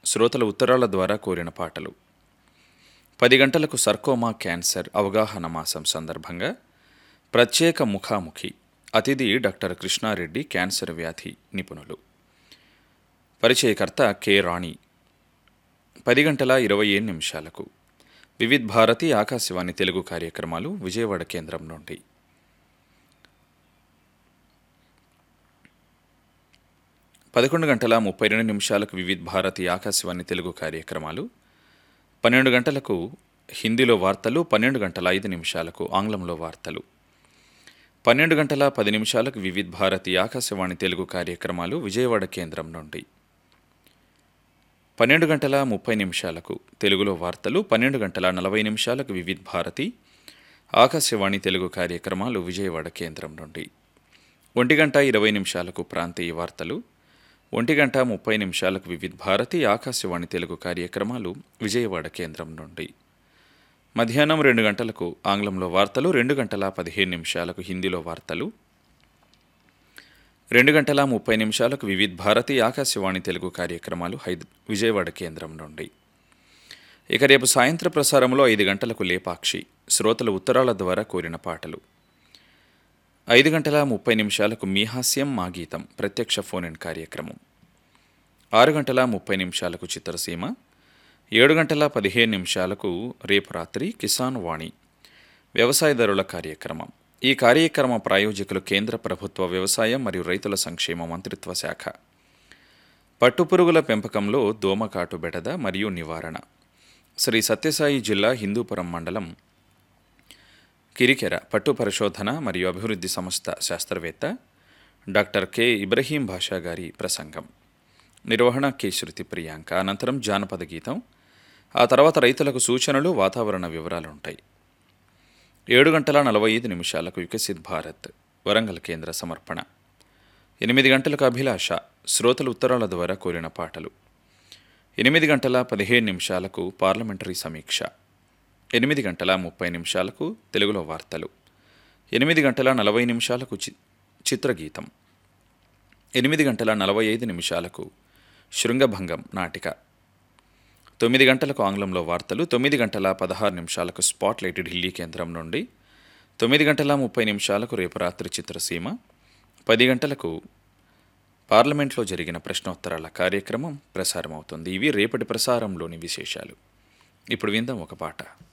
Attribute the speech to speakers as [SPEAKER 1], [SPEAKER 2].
[SPEAKER 1] శ్రోతల ఉత్తరాల ద్వారా కోరిన పాటలు పది గంటలకు సర్కోమా క్యాన్సర్ అవగాహన మాసం సందర్భంగా ప్రత్యేక ముఖాముఖి అతిథి డాక్టర్ కృష్ణారెడ్డి క్యాన్సర్ వ్యాధి నిపుణులు పరిచయకర్త కె రాణి పది గంటల ఇరవై ఏడు నిమిషాలకు వివిధ్ భారతి ఆకాశవాణి తెలుగు కార్యక్రమాలు విజయవాడ కేంద్రం నుండి పదకొండు గంటల ముప్పై రెండు నిమిషాలకు వివిధ్ భారతి ఆకాశవాణి తెలుగు కార్యక్రమాలు పన్నెండు గంటలకు హిందీలో వార్తలు పన్నెండు గంటల ఐదు నిమిషాలకు ఆంగ్లంలో వార్తలు పన్నెండు గంటల పది నిమిషాలకు వివిధ్ భారతి ఆకాశవాణి తెలుగు కార్యక్రమాలు విజయవాడ కేంద్రం నుండి పన్నెండు గంటల ముప్పై నిమిషాలకు తెలుగులో వార్తలు పన్నెండు గంటల నలభై నిమిషాలకు వివిధ్ భారతి ఆకాశవాణి తెలుగు కార్యక్రమాలు విజయవాడ కేంద్రం నుండి ఒంటి గంట ఇరవై నిమిషాలకు ప్రాంతీయ వార్తలు ఒంటి గంట ముప్పై నిమిషాలకు వివిధ్ భారతి ఆకాశవాణి తెలుగు కార్యక్రమాలు విజయవాడ కేంద్రం నుండి మధ్యాహ్నం రెండు గంటలకు ఆంగ్లంలో వార్తలు రెండు గంటల పదిహేను నిమిషాలకు హిందీలో వార్తలు రెండు గంటల ముప్పై నిమిషాలకు వివిధ్ భారతి ఆకాశవాణి తెలుగు కార్యక్రమాలు హైద విజయవాడ కేంద్రం నుండి ఇక రేపు సాయంత్ర ప్రసారంలో ఐదు గంటలకు లేపాక్షి శ్రోతల ఉత్తరాల ద్వారా కోరిన పాటలు ఐదు గంటల ముప్పై నిమిషాలకు మీ హాస్యం మా గీతం ప్రత్యక్ష ఫోన్ ఇన్ కార్యక్రమం ఆరు గంటల ముప్పై నిమిషాలకు చిత్రసీమ ఏడు గంటల పదిహేను నిమిషాలకు రేపు రాత్రి కిసాన్ వాణి వ్యవసాయదారుల కార్యక్రమం ఈ కార్యక్రమ ప్రాయోజకులు కేంద్ర ప్రభుత్వ వ్యవసాయం మరియు రైతుల సంక్షేమ మంత్రిత్వ శాఖ పట్టుపురుగుల పెంపకంలో దోమకాటు బెడద మరియు నివారణ శ్రీ సత్యసాయి జిల్లా హిందూపురం మండలం కిరికెర పట్టు పరిశోధన మరియు అభివృద్ధి సంస్థ శాస్త్రవేత్త డాక్టర్ కె ఇబ్రహీం భాషా గారి ప్రసంగం నిర్వహణ కె శృతి ప్రియాంక అనంతరం జానపద గీతం ఆ తర్వాత రైతులకు సూచనలు వాతావరణ వివరాలు ఉంటాయి ఏడు గంటల నలభై ఐదు నిమిషాలకు వికసిత్ భారత్ వరంగల్ కేంద్ర సమర్పణ ఎనిమిది గంటలకు అభిలాష శ్రోతల ఉత్తరాల ద్వారా కోరిన పాటలు ఎనిమిది గంటల పదిహేను నిమిషాలకు పార్లమెంటరీ సమీక్ష ఎనిమిది గంటల ముప్పై నిమిషాలకు తెలుగులో వార్తలు ఎనిమిది గంటల నలభై నిమిషాలకు చి చిత్రగీతం ఎనిమిది గంటల నలభై ఐదు నిమిషాలకు శృంగభంగం నాటిక తొమ్మిది గంటలకు ఆంగ్లంలో వార్తలు తొమ్మిది గంటల పదహారు నిమిషాలకు స్పాట్లైట్ ఢిల్లీ కేంద్రం నుండి తొమ్మిది గంటల ముప్పై నిమిషాలకు రేపు రాత్రి చిత్రసీమ పది గంటలకు పార్లమెంట్లో జరిగిన ప్రశ్నోత్తరాల కార్యక్రమం ప్రసారమవుతుంది ఇవి రేపటి ప్రసారంలోని విశేషాలు ఇప్పుడు విందాం ఒక పాట